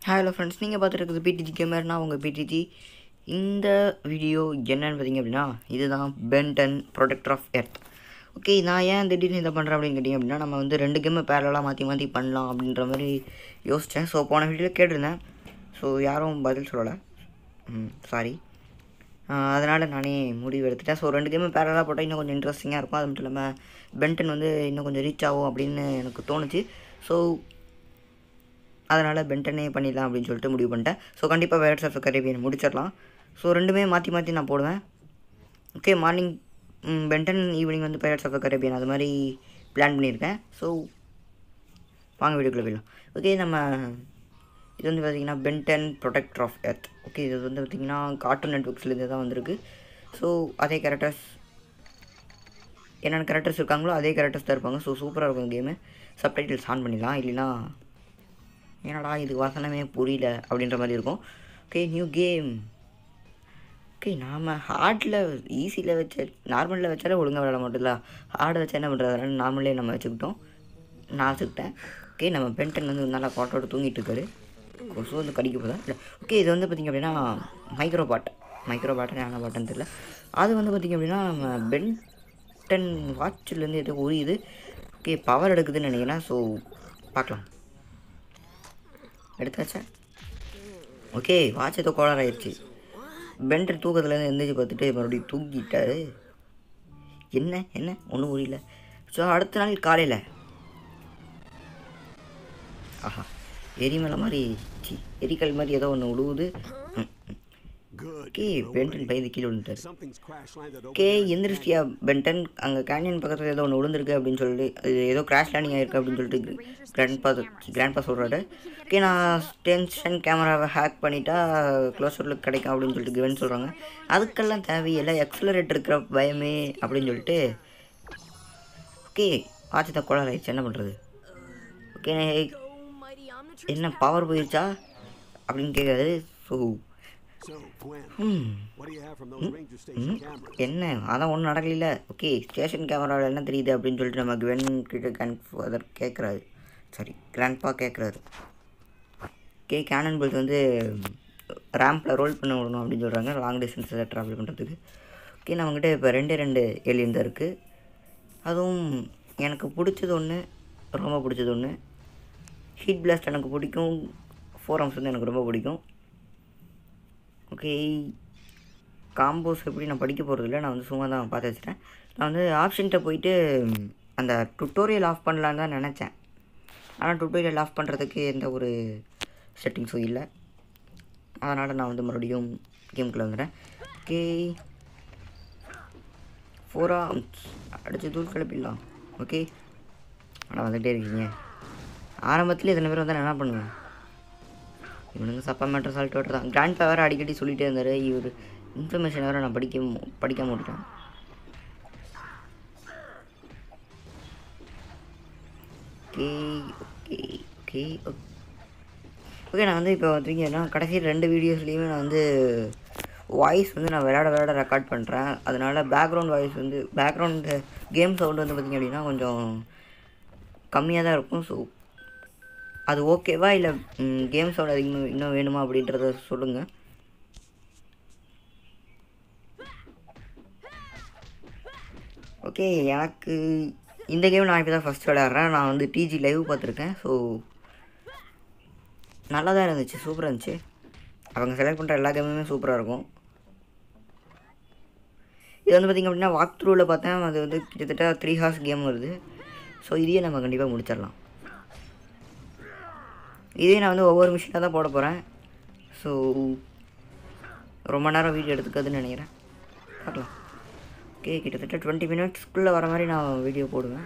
Hello friends நீங்கள் பார்த்துருக்குது PDG gamer நான் உங்கள் பிடிஜி இந்த வீடியோ என்னன்னு பார்த்தீங்க அப்படின்னா இதுதான் Ben ten protector of Earth okay நான் ஏன் திடீர்னு இதை பண்ணுறேன் அப்படின்னு கேட்டிங்க அப்படின்னா நம்ம வந்து ரெண்டு கேமை பேரலாக மாற்றி மாற்றி பண்ணலாம் அப்படின்ற மாதிரி யோசித்தேன் ஸோ போன வீடியோவில் கேட்டிருந்தேன் ஸோ யாரும் பதில் சொல்லலை சாரி அதனால் நானே முடிவு எடுத்துட்டேன் ஸோ ரெண்டு கேமும் பேரலாக போட்டால் இன்னும் கொஞ்சம் இன்ட்ரெஸ்டிங்காக இருக்கும் அது மட்டும் இல்லாமல் பென்டன் வந்து இன்னும் கொஞ்சம் ரீச் ஆகும் அப்படின்னு எனக்கு தோணுச்சு ஸோ அதனால் பென்டனே பண்ணிடலாம் அப்படின்னு சொல்லிட்டு முடிவு பண்ணிட்டேன் ஸோ கண்டிப்பாக வேர்ட்ஸ் ஆஃப் கரேபியன் முடிச்சிடலாம் ஸோ ரெண்டுமே மாற்றி மாற்றி நான் போடுவேன் ஓகே மார்னிங் பென்டன் ஈவினிங் வந்து பைரட்ஸ் ஆஃப் த கரேபியன் அது மாதிரி பிளான் பண்ணியிருக்கேன் ஸோ வாங்க வீடியோக்குள்ளே போயிடலாம் ஓகே நம்ம இது வந்து பார்த்திங்கன்னா Ben ten protector of Earth okay இது வந்து பார்த்திங்கன்னா கார்ட்டூன் நெட்ஒர்க்ஸ்லேருந்து தான் வந்திருக்கு ஸோ அதே கேரக்டர்ஸ் என்னென்ன கேரக்டர்ஸ் இருக்காங்களோ அதே கேரக்டர்ஸ் தான் இருப்பாங்க ஸோ சூப்பராக இருக்கும் கேமு சப்டைட்டில்ஸ் ஆன் பண்ணிடலாம் இல்லைன்னா என்னடா இது வசனமே புரியல அப்படின்ற மாதிரி இருக்கும் ஓகே நியூ கேம் ஓகே நாம் ஹார்டில் ஈஸியில் வச்ச நார்மலில் வச்சாலே ஒழுங்காக விளாட மாட்டோம்ல ஹார்டை வச்சா என்ன பண்ணுறது நார்மலே நம்ம வச்சுக்கிட்டோம் நான் வச்சுக்கிட்டேன் ஓகே நம்ம பென்டன் வந்து நல்லா பாட்டோட தூங்கிட்டு இருக்காரு கொசு வந்து கடிக்க போதா இல்லை ஓகே இது வந்து பார்த்திங்க அப்படின்னா மைக்ரோ பாட் மைக்ரோ பாட்டு என்ன பாட்டுன்னு தெரியல அது வந்து பார்த்திங்க அப்படின்னா நம்ம பென்டன் வாட்சிலேருந்து ஏதோ உரியுது ஓகே பவர் எடுக்குதுன்னு நினைக்கிறேன் ஸோ பார்க்கலாம் எடுத்தாச்சா ஓகே வாட்ச் ஏதோ கோளாறு ஆயிடுச்சு பென்டர் தூக்கத்துலேருந்து எந்திரிச்சு பார்த்துட்டு மறுபடியும் தூங்கிட்டாரு என்ன என்ன ஒன்றும் புரியல ஸோ அடுத்த நாள் காலையில் ஆஹா எரிமலை மாதிரி சி எரிக்கல் மாதிரி ஏதோ ஒன்று விழுவுது ம், ம். ஓகே பென்டன் பயந்து கீழே விழுந்துட்டாரு Something's crash landed over கே எந்திரிச்சியா பென்டன் அங்கே கேனியன் பக்கத்தில் ஏதோ ஒன்று விழுந்திருக்கு அப்படின்னு சொல்லிட்டு அது ஏதோ கிராஷ் லேண்டிங் ஆயிருக்கு அப்படின்னு சொல்லிட்டு கிராண்ட் பா கிராண்ட் பா சொல்கிறாரு ஓகே நான் டென்ஷன் கேமராவை ஹேக் பண்ணிட்டா க்ளோஸர் லுக் கிடைக்கும் அப்படின்னு சொல்லிட்டு கிவன் சொல்கிறாங்க அதுக்கெல்லாம் தேவையில்லை எக்ஸலரேட் இருக்கிற பயமே அப்படின்னு சொல்லிட்டு ஓகே ஆச்சத்தை கோளாறு ஆயிடுச்சு என்ன பண்ணுறது ஓகே என்ன பவர் போயிடுச்சா அப்படின்னு கேட்காது ஸோ So, Gwen, ம் what do you have from those ranger station cameras? என்ன அதான் ஒன்றும் நடக்கல ஓகே ஸ்டேஷன் கேமராவில் என்ன தெரியுது அப்படின்னு சொல்லிட்டு நம்ம கிவன் கிட்ட கிராண்ட் ஃபாதர் கேட்குறாரு சாரி கிராண்ட்பா கேட்குறாரு ஓகே கேனன் பில்ட் வந்து ரேம்பில் ரோல் பண்ண விடணும் அப்படின்னு சொல்கிறாங்க லாங் டிஸ்டன்ஸில் ட்ராவல் பண்ணுறதுக்கு ஓகே நம்மக்கிட்ட இப்போ ரெண்டே ரெண்டு ஏலியன் தான் இருக்குது அதுவும் எனக்கு பிடிச்சது ஒன்று ரொம்ப பிடிச்சது ஒன்று ஹீட் பிளாஸ்ட் எனக்கு பிடிக்கும் ஃபோர் ஆம்ஸ் வந்து எனக்கு ரொம்ப பிடிக்கும் ஓகே காம்போஸ் எப்படி நான் படிக்க போகிறதில்ல நான் வந்து சும்மா தான் பார்த்து வச்சுட்டேன் நான் வந்து ஆப்ஷன்கிட்ட போயிட்டு ம், அந்த டுட்டோரியல் ஆஃப் பண்ணலான்னு தான் நினச்சேன் ஆனால் டுட்டோரியல் ஆஃப் பண்ணுறதுக்கு எந்த ஒரு செட்டிங்ஸும் இல்லை அதனால் நான் வந்து மறுபடியும் கேமுக்குள்ளே வந்துடுறேன் ஓகே ஃபோரா அடித்து தூள் கிளப்பிடலாம் ஓகே ஆனால் வந்துகிட்டே இருக்கீங்க ஆரம்பத்தில் இத்தனை பேர் வந்தால் நான் என்ன பண்ணுவேன் இவனுங்க சப்பா மேட்டர் சால்ட் வாட்டர் தான் கிராண்ட் பா வேறு அடிக்கடி சொல்லிகிட்டே இருந்தார் இவர் இன்ஃபர்மேஷன் வேறு நான் படிக்க மு- படிக்காம விட்டுட்டேன் ஓகே ஓகே ஓகே ஓகே நான் வந்து இப்போ பார்த்தீங்கன்னா கடைசி ரெண்டு வீடியோஸ்லேயுமே நான் வந்து வாய்ஸ் வந்து நான் விளையாட விளையாட ரெக்கார்ட் பண்ணுறேன் அதனால பேக்ரவுண்ட் வாய்ஸ் வந்து பேக்ரவுண்ட் கேம் சவுண்ட் வந்து பார்த்திங்க அப்படின்னா கொஞ்சம் கம்மியாக தான் இருக்கும் ஸோ அது ஓகேவா இல்லை கேம் சவுண்ட் அதிகமாக இன்னும் வேணுமா அப்படின்றத சொல்லுங்கள் ஓகே எனக்கு இந்த கேம் நான் இப்போ தான் ஃபஸ்ட் விளையாடுறேன் நான் வந்து டிஜி லைவ் பார்த்துருக்கேன் ஸோ நல்லா தான் இருந்துச்சு சூப்பராக இருந்துச்சு அவங்க செலக்ட் பண்ணுற எல்லா கேமுமே சூப்பராக இருக்கும் இது வந்து பார்த்திங்க அப்படின்னா வாக் த்ரூவில் பார்த்தேன் அது வந்து கிட்டத்தட்ட த்ரீ ஹார்ஸ் கேம் வருது ஸோ இதையே நம்ம கண்டிப்பாக முடிச்சிடலாம் இதே நான் வந்து ஒவ்வொரு மிஷினாக தான் போட போகிறேன் ஸோ ரொம்ப நேரம் வீடியோ எடுத்துக்காதுன்னு நினைக்கிறேன் பார்க்கலாம் ஓகே கிட்டத்தட்ட டுவெண்ட்டி மினிட்ஸ்க்குள்ளே வர மாதிரி நான் வீடியோ போடுவேன்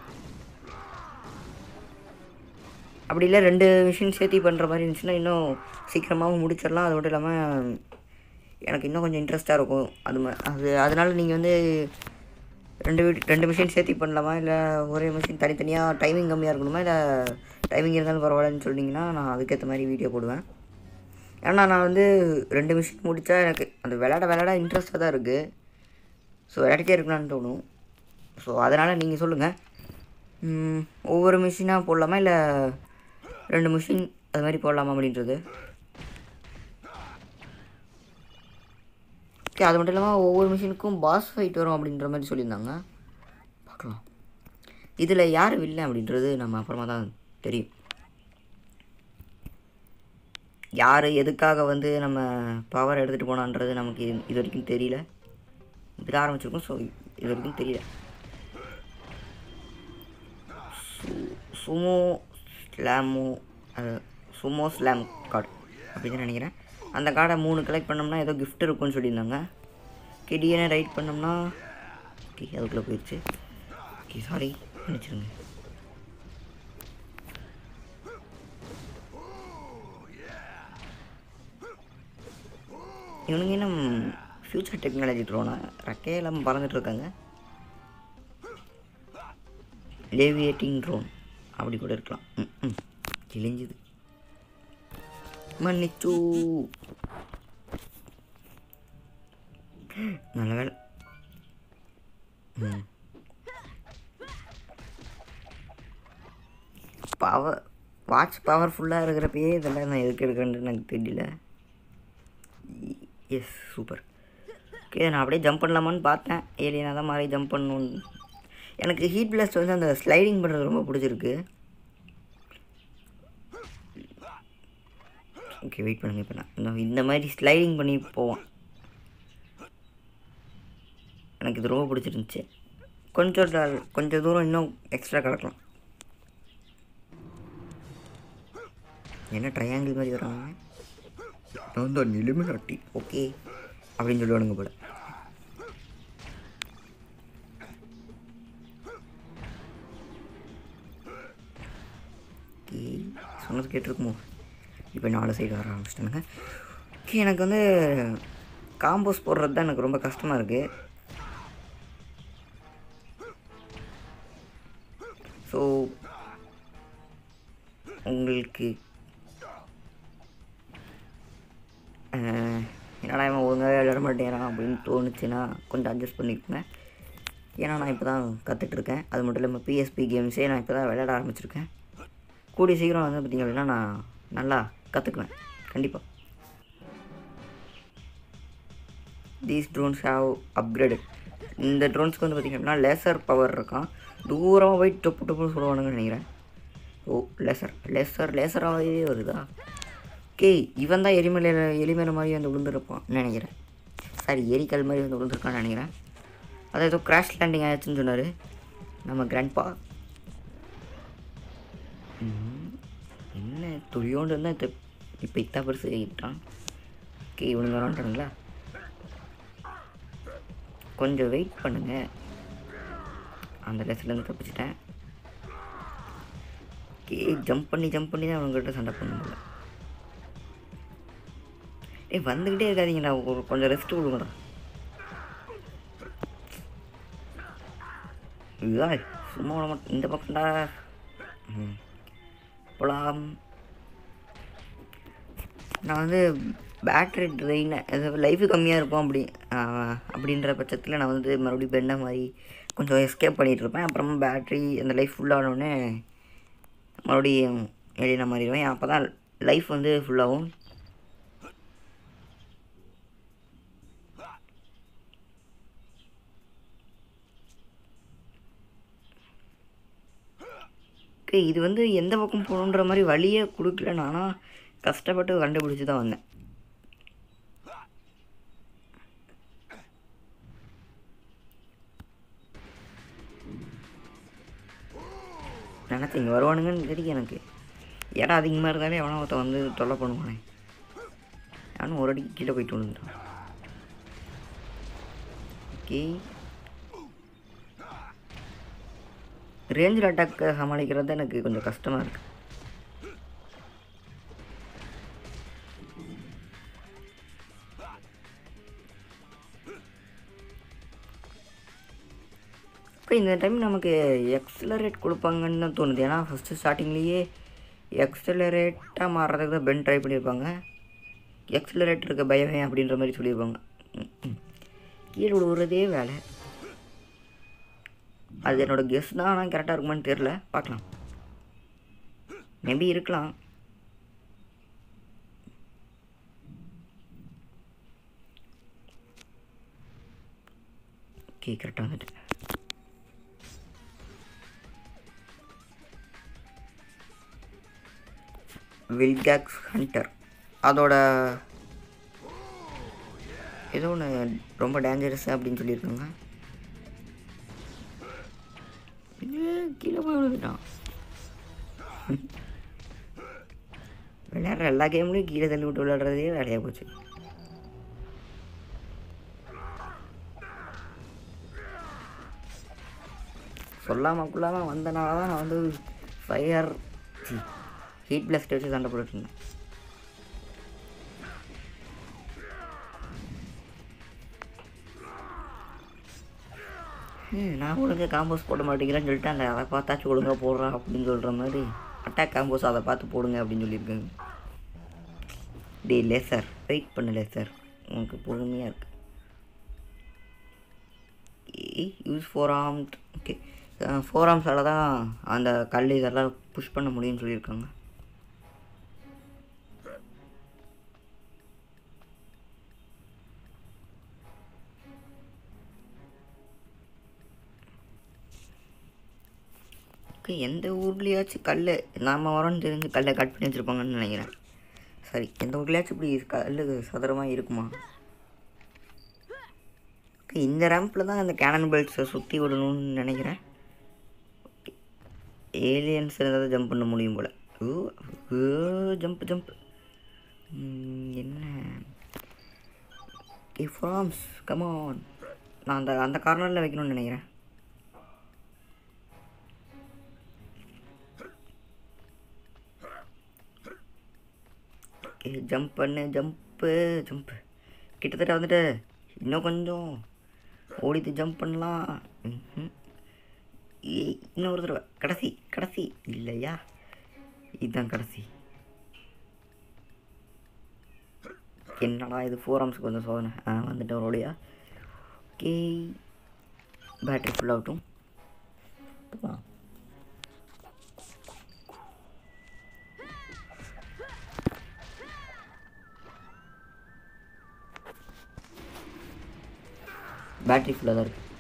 அப்படி இல்லை ரெண்டு மிஷின் சேர்த்தி பண்ணுற மாதிரி இருந்துச்சுன்னா இன்னும் சீக்கிரமாகவும் முடிச்சிடலாம் அது மட்டும் இல்லாமல் எனக்கு இன்னும் கொஞ்சம் இன்ட்ரெஸ்ட்டாக இருக்கும் அது ம- அது அதனால் நீங்கள் வந்து ரெண்டு வீடு ரெண்டு மிஷின் சேர்த்தி பண்ணலாமா இல்லை ஒரே மிஷின் தனித்தனியாக டைமிங் கம்மியாக இருக்கணுமா இல்லை டைமிங் இருந்தாலும் பரவாயில்லன்னு சொன்னீங்கன்னா நான் அதுக்கேற்ற மாதிரி வீடியோ போடுவேன் ஏன்னா நான் வந்து ரெண்டு மிஷின் முடித்தா எனக்கு அந்த விளையாட விளையாட இன்ட்ரெஸ்ட்டாக தான் இருக்குது ஸோ விளையாடிட்டே இருக்கலாம்னு தோணும் ஸோ அதனால் நீங்கள் சொல்லுங்கள் ஒவ்வொரு மிஷினாக போடலாமா இல்லை ரெண்டு மிஷின் அது மாதிரி போடலாமா அப்படின்றது ஓகே அது மட்டும் இல்லாமல் ஒவ்வொரு மிஷினுக்கும் பாஸ் ஃபைட் வரும் அப்படின்ற மாதிரி சொல்லியிருந்தாங்க பார்க்கலாம் இதில் யார் வில்லை அப்படின்றது நம்ம அப்புறமா தான் தெரியும் யார் எதுக்காக வந்து நம்ம பவர் எடுத்துகிட்டு போனான்றது நமக்கு இது இது வரைக்கும் தெரியல இப்போ தான் ஆரம்பிச்சிருக்கோம் ஸோ இது வரைக்கும் தெரியல சு- சுமோ ஸ்லாமோ அது சுமோ ஸ்லாம் கார்டு அப்படின்னு நினைக்கிறேன் அந்த கார்டை மூணு கலெக்ட் பண்ணோம்னா ஏதோ gift இருக்கும்னு சொல்லியிருந்தாங்க கிடியனை ரைட் பண்ணோம்னா ஓகே அதுக்குள்ளே போயிடுச்சு ஓகே சாரி மன்னிச்சிருங்க இவனுங்க இன்னும் ஃப்யூச்சர் டெக்னாலஜி ட்ரோனா ரெக்கையெல்லாம் பறந்துட்டு இருக்காங்க லேவியேட்டிங் ட்ரோன் அப்படி கூட இருக்கலாம் ம் ம் கிழிஞ்சுது மன்னிச்சு நல்ல வேலை ம் பவர் வாட்ச் பவர்ஃபுல்லாக இருக்கிறப்பயே இதெல்லாம் நான் எதுக்கு எடுக்கிறேன்னு எனக்கு தெரியல எஸ் சூப்பர் ஓகே நான் அப்படியே ஜம்ப் பண்ணலாமான்னு பார்த்தேன் ஏலியனாக தான் மாதிரி ஜம்ப் பண்ணணும் எனக்கு ஹீட் பிளாஸ்ட் வந்து அந்த ஸ்லைடிங் பண்ணுறது ரொம்ப பிடிச்சிருக்கு ஓகே வெயிட் பண்ணுங்க இப்போ நான் இந்த- இந்த மாதிரி ஸ்லைடிங் பண்ணி போவான் எனக்கு இது ரொம்ப பிடிச்சிருந்துச்சு கொஞ்சம் ட- கொஞ்சம் தூரம் இன்னும் எக்ஸ்ட்ரா கிடக்கலாம் என்ன ட்ரையாங்கிள் மாதிரி வராங்க நான் தான் நிலுமினாட்டி ஓகே அப்படின்னு சொல்லுவானுங்க போல ஓகே சொன்னது கேட்டிருக்குமோ இப்போ நாலு சைடு வர ஆரம்பிச்சிட்டானுங்க ஓகே எனக்கு வந்து காம்போஸ் போடுறது தான் எனக்கு ரொம்ப கஷ்டமாக இருக்குது ஸோ உங்களுக்கு அஹ், என்னடா இவன் ஒழுங்காக விளையாட மாட்டேங்கிறான் அப்படின்னு தோணுச்சுன்னா கொஞ்சம் அட்ஜஸ்ட் பண்ணிக்கோங்க ஏன்னா நான் இப்போ தான் கற்றுட்ருக்கேன் அது மட்டும் இல்லாமல் பிஎஸ்பி கேம்ஸே நான் இப்போ தான் விளையாட ஆரம்பிச்சிருக்கேன் கூடிய சீக்கிரம் வந்து பார்த்திங்க அப்படின்னா நான் நல்லா கற்றுக்குவேன் கண்டிப்பாக தீஸ் ட்ரோன்ஸ் ஹாவ் அப்கிரேடட் இந்த ட்ரோன்ஸ்க்கு வந்து பார்த்திங்க அப்படின்னா லேசர் பவர் இருக்கான் தூரமாக போய் டொப்பு டொப்புன்னு சொல்லுவானுங்கன்னு நினைக்கிறேன் ஓ லேசர் லேசர் லேசராகவே வருதா ஓகே இவன் தான் எரிமலை எலிமலை மாதிரி வந்து விழுந்துருப்பான் நினைக்கிறேன் சாரி எரிக்கல் மாதிரி வந்து விழுந்துருக்கான்னு நினைக்கிறேன் அது ஏதோ கிராஷ் லேண்டிங் ஆயிடுச்சுன்னு சொன்னார் நம்ம கிராண்ட்பா என்ன துளியோண்டு இருந்தால் இப்போ இப்போ இத்தா பெருசு ஆகிட்டான் ஓகே இவனுங்க வரான்ட்டானுங்களா கொஞ்சம் வெயிட் பண்ணுங்க அந்த லெஸ்லேருந்து தப்பிச்சிட்டேன் ஓகே ஜம்ப் பண்ணி ஜம்ப் பண்ணி தான் அவங்ககிட்ட சண்டை பண்ணும் போல ஏய் வந்துக்கிட்டே இருக்காதீங்கடா ஒரு கொஞ்சம் ரெஸ்ட் கொடுங்கடா இதா சும்மா விட மாட்டேன் இந்த பக்கம்டா ம் போலாம் நான் வந்து பேட்ரி ட்ரெயின் அது லைஃபு கம்மியாக இருக்கும் அப்படி ஆஹ், அப்படின்ற பட்சத்தில் நான் வந்து மறுபடியும் பெண்ண மாதிரி கொஞ்சம் எஸ்கேப் பண்ணிகிட்டு இருப்பேன் அப்புறமா பேட்ரி அந்த லைஃப் ஃபுல்லானோடனே மறுபடியும் எழுதின மாறிடுவேன் அப்போ தான் லைஃப் வந்து ஃபுல்லாகும் ஓகே இது வந்து எந்த பக்கம் போகணுன்ற மாதிரி வழியே கொடுக்கல நானும் கஷ்டப்பட்டு கண்டுபிடிச்சி தான் வந்தேன் நினச்சி இங்கே வருவானுங்கன்னு தெரியும் எனக்கு இடம் அதிகமாக இருந்தாலே எவனோ ஒருத்தன் வந்து தொல்லை பண்ணுவானே நானும் ஒரு அடிக்கு கீழே போயிட்டு விழுந்துட்டான் ஓகே ரேஞ்சில் அட்டாக் சமாளிக்கிறது எனக்கு கொஞ்சம் கஷ்டமாக இருக்குது இப்போ இந்த டைம் நமக்கு எக்ஸலரேட் கொடுப்பாங்கன்னு தான் தோணுது ஏன்னா ஃபஸ்ட்டு ஸ்டார்டிங்லேயே எக்ஸலரேட்டாக மாறுறதுக்கு தான் பென் ட்ரை பண்ணியிருப்பாங்க எக்ஸலரேட் இருக்க பயமே அப்படின்ற மாதிரி சொல்லியிருப்பாங்க ம், ம். கீழே விழுவுறதே வேலை அது என்னோட கெஸ் தான் ஆனால் கரெக்டாக இருக்குமான்னு தெரில பார்க்கலாம் மேபி இருக்கலாம் ஓகே கரெக்டாக வந்துட்டேன் வில்காக்ஸ் ஹண்டர் அதோட ஏதோ ஒன்று ரொம்ப டேஞ்சரஸ் அப்படின்னு சொல்லியிருக்காங்க ஏ, கீழே போய் விழுந்துட்டான் விளையாடுற எல்லா கேம்லேயும் கீழே தள்ளி விட்டு விளையாடுறதே வேலையாக போச்சு சொல்லாமல் கொள்ளாமல் வந்தனால தான் நான் வந்து ஃபயர் ஹீட் பிளஸ்ட் வச்சு சண்டை போட்டுட்டு இருந்தேன் ம், நான் ஒழுங்கா காம்போஸ் போட மாட்டேங்கிறேன்னு சொல்லிட்டு அந்த அதை பார்த்தாச்சும் ஒழுங்கா போடுறா அப்படின்னு சொல்கிற மாதிரி அட்டாக் காம்போஸ் அதை பார்த்து போடுங்க அப்படின்னு சொல்லியிருக்காங்க டே லேசர் வெயிட் பண்ணு லேசர் உனக்கு பொறுமையாக இருக்கு use four arms okay four ஆர்ம்ஸால் தான் அந்த கல் இதெல்லாம் புஷ் பண்ண முடியும்னு சொல்லியிருக்காங்க ஓகே எந்த ஊர்லேயாச்சும் கல் நாம் வரோன்னு தெரிஞ்சு கல்லை கட் பண்ணி வச்சுருப்பாங்கன்னு நினைக்கிறேன் சரி எந்த ஊர்லேயாச்சும் இப்படி கல் சதுரமாக இருக்குமா ஓகே இந்த ரேம்பில் தான் அந்த கேனன் பெல்ட்ஸை சுற்றி விடணும்னு நினைக்கிறேன் ஏலியன்ஸ் ஏதாவது ஜம்ப் பண்ண முடியும் போல் ஓ ஜம்ப் ஜம்ப் என்ன ஓகே ஃபார்ம்ஸ் கமான் நான் அந்த அந்த கார்னரில் வைக்கணும்னு நினைக்கிறேன் ஓகே ஜம்ப் பண்ணு ஜம்ப்பு ஜம்ப்பு கிட்டத்தட்ட வந்துட்டு இன்னும் கொஞ்சம் ஓடித்து ஜம்ப் பண்ணலாம் ம்ஹும். ஏய், இன்னொரு தடவை கடைசி கடைசி இல்லையா இதுதான் கடைசி என்னடா இது ஃபோர் ஆம்ஸ்க்கு கொஞ்சம் சோதனை ஆ வந்துட்டு அவரோடையா ஓகே பேட்ரி ஃபுல் ஆகட்டும் போலாம். பேட்ரி ஃபுல்லாக தான் இருக்குது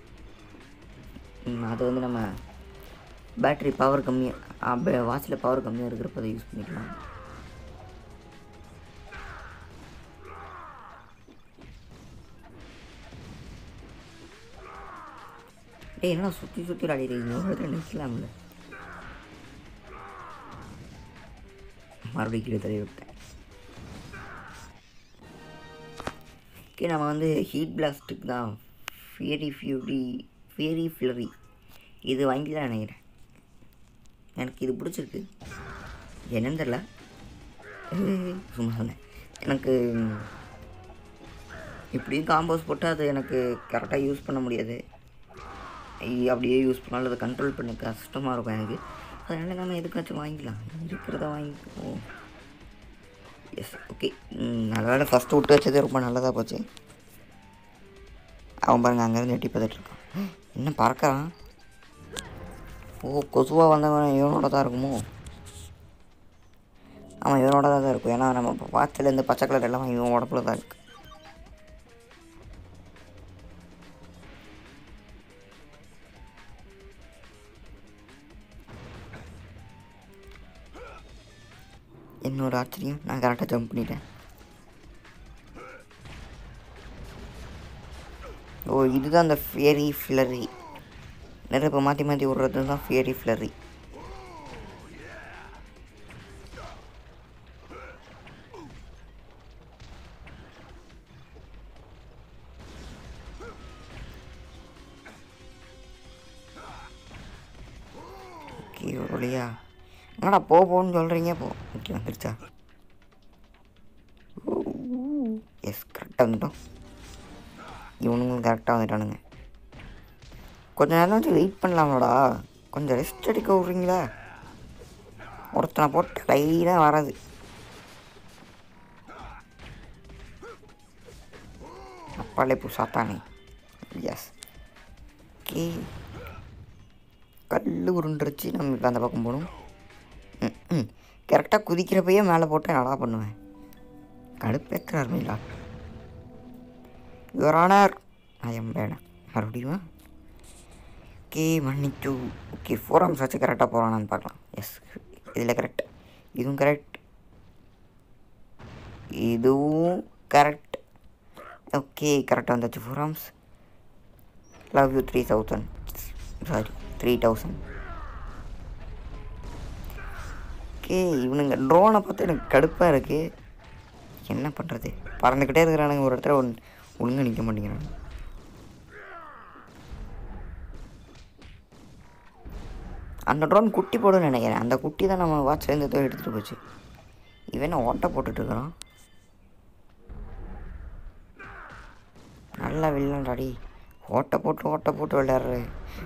ம், அது வந்து நம்ம பேட்ரி பவர் கம்மியாக வாட்சில் பவர் கம்மியாக இருக்கிறப்ப அதை யூஸ் பண்ணிக்கலாம் டேய் என்னடா சுற்றி சுற்றி விளையாடிருக்கீங்க ஒரு இடத்துல நிற்கலாம்ல மறுபடியும் கீழே தள்ளி விட்டேன் ஓகே நம்ம வந்து ஹீட் பிளாஸ்ட்டுக்கு தான் ஃபியரி ஃபியூரி ஃபியரி ஃப்ளரி இது வாங்கி தான் நினைக்கிறேன் எனக்கு இது பிடிச்சிருக்கு என்னன்னு தெரில ஏய், சும்மா சொன்னேன் எனக்கு இப்படியும் காம்போஸ் போட்டு அது எனக்கு கரெக்டாக யூஸ் பண்ண முடியாது ஐ- அப்படியே யூஸ் பண்ணாலும் அதை கண்ட்ரோல் பண்ண கஷ்டமாக இருக்கும் எனக்கு அதனால் நம்ம எதுக்காச்சும் வாங்கிக்கலாம் இருக்கிறத வாங்கிக்குவோம் எஸ் ஓகே நல்ல வேலை ஃபஸ்ட்டு விட்டு வச்சதே ரொம்ப நல்லதாக போச்சு அவன் பாருங்க அங்கேருந்து எட்டி பார்த்துட்டு இருக்கான் என்ன பறக்கிறான் ஓ கொசுவாக வந்தவன் இவனோட தான் இருக்குமோ ஆமாம் இவனோட தான் இருக்கும் ஏன்னா நம்ம வாட்சிலேருந்து பச்சை கலர் எல்லாம் இவன் உடம்புல தான் இருக்கு என்னோட ஆச்சரியம் நான் கரெக்டாக ஜம்ப் பண்ணிட்டேன் ஓ இதுதான் அந்த ஃபியரி ஃப்ளரி நெருப்பை மாற்றி மாற்றி விட்றது தான் ஃபியரி ஃப்ளரி ஓகே ஒரு வழியா என்னடா போ போன்னு சொல்கிறீங்க போ ஓகே வந்துருச்சா எஸ் கரெக்டாக வந்துட்டோம் இவனுங்களும் கரெக்டாக வந்துட்டானுங்க கொஞ்ச நேரம் வெயிட் பண்ணலாம்லடா கொஞ்சம் ரெஸ்ட் எடுக்க விட்றீங்களா ஒருத்தனை போட்டு லைனாக வராது அப்பாலே பூ சாத்தானே எஸ் ஓகே கல் உருண்டுருச்சு நம்ம இப்போ அந்த பக்கம் போகணும் ம் ம் கரெக்டாக குதிக்கிறப்பயே மேலே போட்டு நல்லா பண்ணுவேன் கடுப்பேற்றுறாரு மீலா யுவர் ஆனர் ஐ எம் வேணாம் மறுபடியும் ஓகே மன்னிச்சு ஓகே ஃபோர் ஆர்ம்ஸ் வச்சு கரெக்டாக போகிறானான்னு பார்க்கலாம் எஸ் இதில் கரெக்ட் இதுவும் கரெக்ட் இதுவும் கரெக்ட் ஓகே கரெக்டாக வந்துச்சு four arms love you three thousand sorry three thousand okay இவனுங்க ட்ரோனை பார்த்து எனக்கு கடுப்பாக இருக்குது என்ன பண்ணுறது பறந்துக்கிட்டே இருக்கிறானுங்க ஒரு இடத்துல ஒன் ஒழுங்காக நிற்க மாட்டேங்கிறானுங்க அந்த ட்ரோன் குட்டி போடுன்னு நினைக்கிறேன் அந்த குட்டி தான் நம்ம வாட்ச்லேருந்து ஏதோ எடுத்துகிட்டு போச்சு இவன் என்ன ஓட்டை போட்டுட்ருக்குறான் நல்லா வில்லன்டாடி ஓட்டை போட்டு ஓட்டை போட்டு விளையாடுற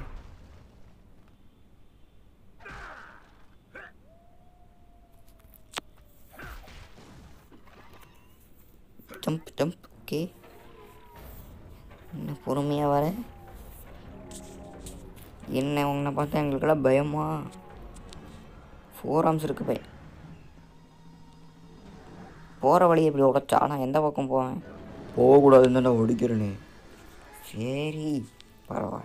ஜம்ப் ஜம்ப் ஓகே என்ன பொறுமையாக வர என்ன உன்னை பார்த்தா எங்களுக்கெல்லாம் பயமா ஃபோர் ஆர்ம்ஸ் இருக்கு பை போகிற வழி எப்படி உடைச்சா நான் எந்த பக்கம் போவேன் போகக்கூடாதுன்னு தான் நான் ஒடிக்கிறேனே சரி பரவாயில்ல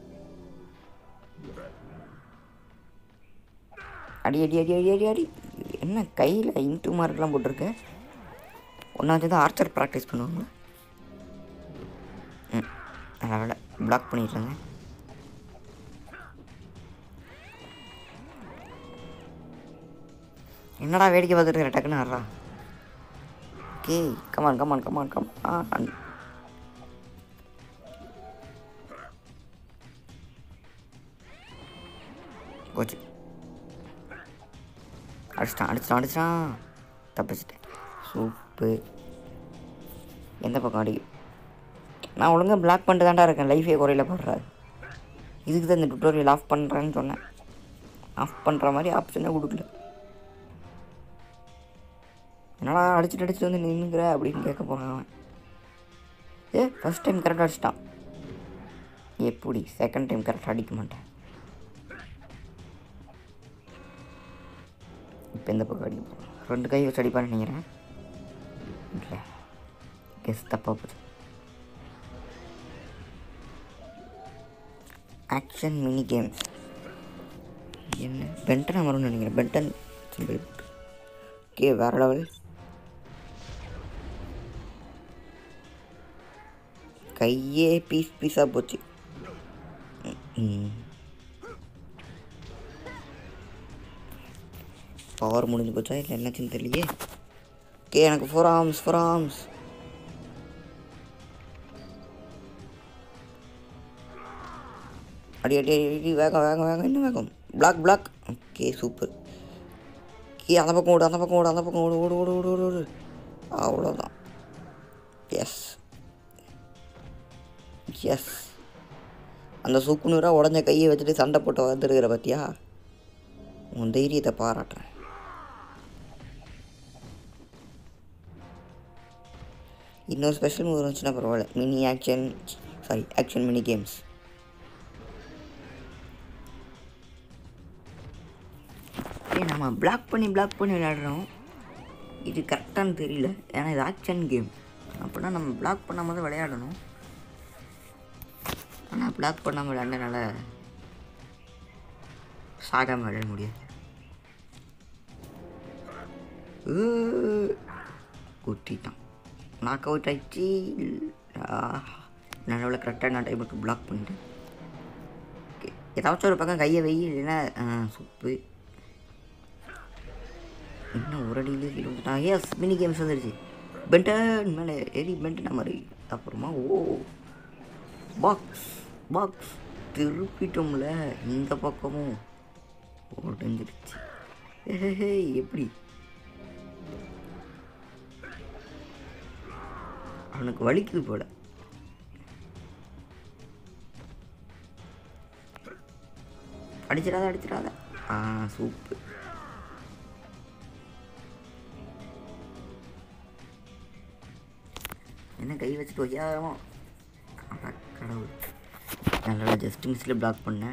அடி அடி அடி அடி அடி அடி என்ன கையில் இன்ட்டு மார்க்லாம் போட்டிருக்க ஒன்றாவது தான் ஆர்ச்சர் ப்ராக்டிஸ் பண்ணுவாங்களா ம் நல்ல வேலை பிளாக் பண்ணிடுறேங்க என்னடா வேடிக்கை பார்த்துட்டு இருக்க டக்குன்னு ஆடுறா okay come on come on come on come on போச்சு அடிச்சிட்டான் அடிச்சிட்டான் அடிச்சிட்டான் தப்பிச்சிட்டேன் சூப்பு எந்த பக்கம் அடி நான் ஒழுங்காக பிளாக் பண்ணிட்டு தான்டா இருக்கேன் லைஃபே குறையில போடுறாரு இதுக்கு தான் இந்த டுட்டோரியல் ஆஃப் பண்ணுறேன்னு சொன்னேன் ஆஃப் பண்ணுற மாதிரி ஆப்ஷனே கொடுக்கல என்னடா அடிச்சுட்டு அடிச்சுட்டு வந்து நின்றுங்கிற அப்படின்னு கேட்க போகிறான் அவன் ஏ ஃபஸ்ட் டைம் கரெக்டாக அடிச்சிட்டான் எப்படி செகண்ட் டைம் கரெக்டாக அடிக்க மாட்டேன் இப்போ இந்த பக்கம் அடிக்க போகிறோம் ரெண்டு கை வச்சு அடிப்பான்னு நினைக்கிறேன் இல்லை கெஸ் தப்பாக போச்சு ஆக்ஷன் மினி கேம்ஸ் என்ன பென்டன் அமரும்னு நினைக்கிறேன் பென்டன் சிம்பிள் ஓகே வேறு லெவல் கையே பீஸ் பீஸாக போச்சு பவர் முடிஞ்சு போச்சா இல்லை என்னாச்சுன்னு தெரியலையே ஓகே எனக்கு ஃபோர் ஆர்ம்ஸ் ஃபோர் ஆர்ம்ஸ் அடி அடி அடி அடி வேகம் வேகம் வேகம் என்ன வேகம் block block okay super okay அந்த பக்கம் ஓடு அந்த பக்கம் ஓடு அந்த பக்கம் ஓடு ஓடு ஓடு ஓடு ஓடு ஓடு அவ்வளோதான் எஸ் எஸ் அந்த சுக்குநூறாக உடஞ்ச கையை வச்சுட்டு சண்டை போட்டு வந்துருக்கிற பார்த்தியா உன் தைரியத்தை பாராட்டுறேன் இன்னொரு ஸ்பெஷல் மூவ் இருந்துச்சுன்னா பரவாயில்ல mini action sorry action mini games ஏ நம்ம பிளாக் பண்ணி பிளாக் பண்ணி விளையாடுறோம் இது கரெக்டானு தெரியல ஏன்னா இது ஆக்ஷன் கேம் அப்படின்னா நம்ம பிளாக் பண்ணாமல் தான் விளையாடணும் ஆனால் பிளாக் பண்ணாமல் விளையாண்டனால சாகாமல் விளையாட முடியாது ஊ, குத்திட்டான் நாக் அவுட் ஆயிடுச்சு நல்ல கரெக்டாக நான் டைமுக்கு பிளாக் பண்ணிட்டேன் Okay. ஏதாச்சும் ஒரு பக்கம் கையை வை இல்லைன்னா சுப்பு இன்னும் ஒரு அடியிலே கீழே வந்துட்டான் எஸ் மினி கேம்ஸ் வந்துருச்சு பென்டன் மேலே ஏறி பென்டன் மாதிரி அப்புறமா ஓ பாக்ஸ் பாக்ஸ் திருப்பிட்டோம்ல இந்த பக்கமும் உடஞ்சிருச்சு ஏஹே எப்படி அவனுக்கு வலிக்குது போல அடிச்சிடாத அடிச்சிடாத ஆ சூப்பு என்ன கை வச்சுட்டு ஒய்யாரமா அட கடவுள் நல்லா ஜஸ்ட் மிஸ்ஸில் பிளாக் பண்ணேன்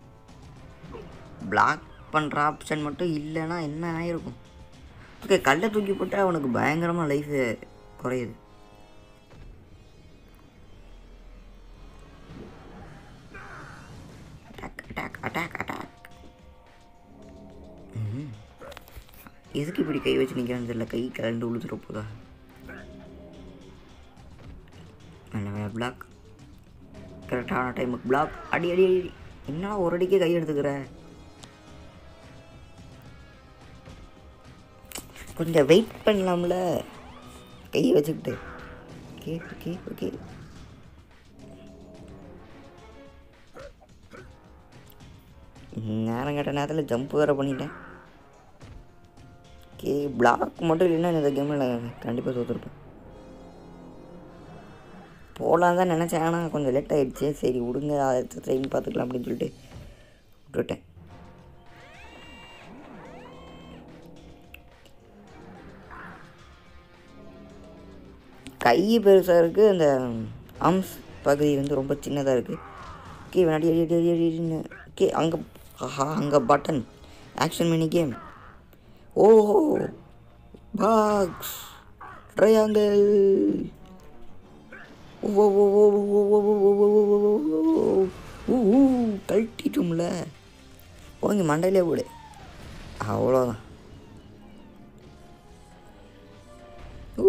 பிளாக் பண்ணுற ஆப்ஷன் மட்டும் இல்லைன்னா என்ன ஆயிருக்கும் ஓகே கல்லை தூக்கி போட்டால் அவனுக்கு பயங்கரமாக லைஃபு குறையுது அட்டாக் அட்டாக் எதுக்கு இப்படி கை வச்சு நிற்கிறான்னு தெரியல கை கலந்து உழுதுற போதா நல்ல பிளாக் கரெக்டான டைமுக்கு பிளாக் அடி அடி அடி என்னடா ஒரு அடிக்கே கை எடுத்துக்கிற கொஞ்சம் வெயிட் பண்ணலாம்ல கை வச்சுக்கிட்டு ஓகே ஓகே ஓகே நேரம் கேட்ட நேரத்தில் ஜம்ப் வேறு பண்ணிட்டேன் ஓகே பிளாக் மட்டும் இல்லைன்னா இந்த கேமில் கண்டிப்பாக தோற்றுருப்பேன் போகலாம் தான் நினச்சேன் ஆனால் கொஞ்சம் லேட் ஆகிடுச்சு சரி விடுங்க அடுத்த ட்ரெயின் பார்த்துக்கலாம் அப்படின்னு சொல்லிட்டு விட்டுட்டேன் கை பெருசாக இருக்குது அந்த ஆம்ஸ் பகுதி வந்து ரொம்ப சின்னதாக இருக்குது ஓகே அடி அடி அடி அடி அடின்னு ஓகே அங்கே ஆஹா அங்கே பட்டன் ஆக்ஷன் மினி கேம் ஓஹோ பாக்ஸ் ட்ரையாங்கிள் ஓ ஓ ஓ ஓ ஓ ஓ ஓ ஓ ஓ ஓ ஓ ஊ ஊ கழட்டிட்டோம்ல போங்க மண்டையிலே போடு அவ்வளோதான் ஊ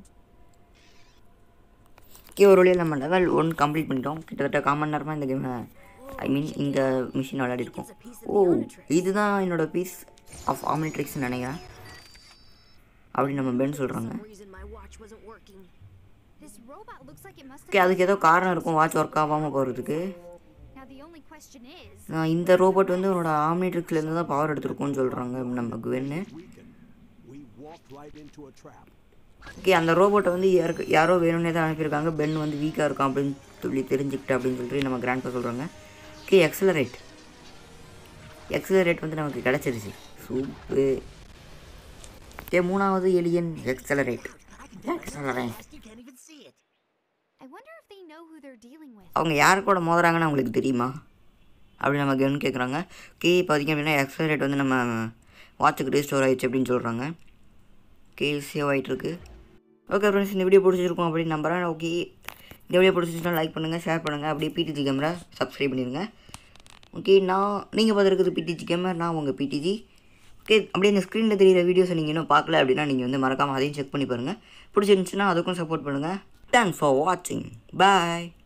ஓகே ஒரு வழியாக நம்ம லெவல் ஒன் கம்ப்ளீட் பண்ணிட்டோம் கிட்டத்தட்ட காமன் நேரமாக இந்த கேமை ஐ மீன் இந்த மிஷின் விளையாடி இருக்கோம் ஓ இதுதான் என்னோட பீஸ் ஆஃப் ஆமினிட்ரிக்ஸ்னு நினைக்கிறேன் அப்படி நம்ம பென் சொல்கிறாங்க some reason my watch wasn't working. This robot looks like it must okay have. அதுக்கு ஏதோ காரணம் இருக்கும் வாட்ச் ஒர்க் ஆகாமல் போகிறதுக்கு Now the only question is, நான் இந்த ரோபோட் வந்து உன்னோட ஆம்னிட்ரிக்ஸ்லேருந்து தான் பவர் எடுத்திருக்கோம்னு சொல்கிறாங்க நம்ம குவென்னு Weaken. We walked right into a trap. Okay அந்த ரோபோட்டை வந்து யாருக்கு யாரோ வேணும்னே தான் அனுப்பியிருக்காங்க பென் வந்து வீக்காக இருக்கான் அப்படின்னு சொல்லி தெரிஞ்சுக்கிட்டு அப்படின்னு சொல்லிட்டு நம்ம கிராண்ட் சொல்கிறாங்க ஓகே எக்ஸலரேட் எக்ஸலரேட் வந்து நமக்கு கிடச்சிருச்சு சூப்பு ஓகே மூணாவது alien accelerate accelerate You can't even see it. I wonder if they know who they're dealing with. அவங்க யார் கூட மோதுறாங்கன்னு அவங்களுக்கு தெரியுமா அப்படி நம்ம கென் கேட்குறாங்க ஓகே இப்போ பார்த்தீங்க அப்படின்னா எக்ஸலரேட் வந்து நம்ம வாட்சுக்கு ரீஸ்டோர் ஆயிடுச்சு அப்படின்னு சொல்கிறாங்க ஓகே சேவ் ஆகிட்டுருக்கு ஓகே ஃப்ரெண்ட்ஸ் இந்த வீடியோ பிடிச்சிருக்கோம் அப்படின்னு நம்புறேன் ஓகே இந்த வீடியோ பிடிச்சிருச்சுன்னா லைக் பண்ணுங்கள் ஷேர் பண்ணுங்கள் அப்படியே பிடிஜி கேமரா சப்ஸ்கிரைப் பண்ணிடுங்க ஓகே நான் நீங்கள் பார்த்துருக்குது பிடிஜி கேமரா நான் உங்கள் பிடிஜி ஓகே அப்படியே இந்த ஸ்க்ரீனில் தெரியிற வீடியோஸை நீங்கள் இன்னும் பார்க்கல அப்படின்னா நீங்கள் வந்து மறக்காமல் அதையும் செக் பண்ணி பாருங்கள் பிடிச்சிருந்துச்சுன்னா அதுக்கும் சப்போர்ட் பண்ணுங்கள் தேங்க்ஸ் ஃபார் வாட்சிங் பாய்